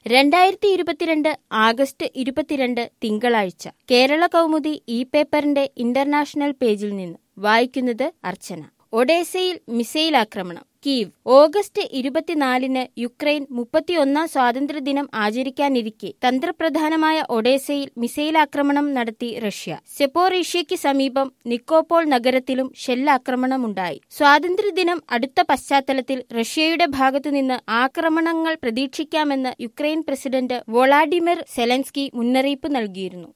രണ്ടായിരത്തി ഇരുപത്തിരണ്ട് ആഗസ്റ്റ് ഇരുപത്തിരണ്ട് തിങ്കളാഴ്ച കേരള കൗമുദി ഇ പേപ്പറിന്റെ ഇന്റർനാഷണൽ പേജിൽ നിന്ന് വായിക്കുന്നത് അർച്ചന ഒഡേസയിൽ മിസൈൽ ആക്രമണം കീവ് ഓഗസ്റ്റ് ഇരുപത്തിനാലിന് യുക്രൈൻ മുപ്പത്തിയൊന്നാം സ്വാതന്ത്ര്യദിനം ആചരിക്കാനിരിക്കെ തന്ത്രപ്രധാനമായ ഒഡേസയിൽ മിസൈൽ ആക്രമണം നടത്തി റഷ്യ സെപ്പോറീഷ്യയ്ക്ക് സമീപം നിക്കോപോൾ നഗരത്തിലും ഷെല്ലാക്രമണമുണ്ടായി സ്വാതന്ത്ര്യദിനം അടുത്ത പശ്ചാത്തലത്തിൽ റഷ്യയുടെ ഭാഗത്തുനിന്ന് ആക്രമണങ്ങൾ പ്രതീക്ഷിക്കാമെന്ന് യുക്രൈൻ പ്രസിഡന്റ് വൊളാഡിമിർ സെലൻസ്കി മുന്നറിയിപ്പ് നൽകിയിരുന്നു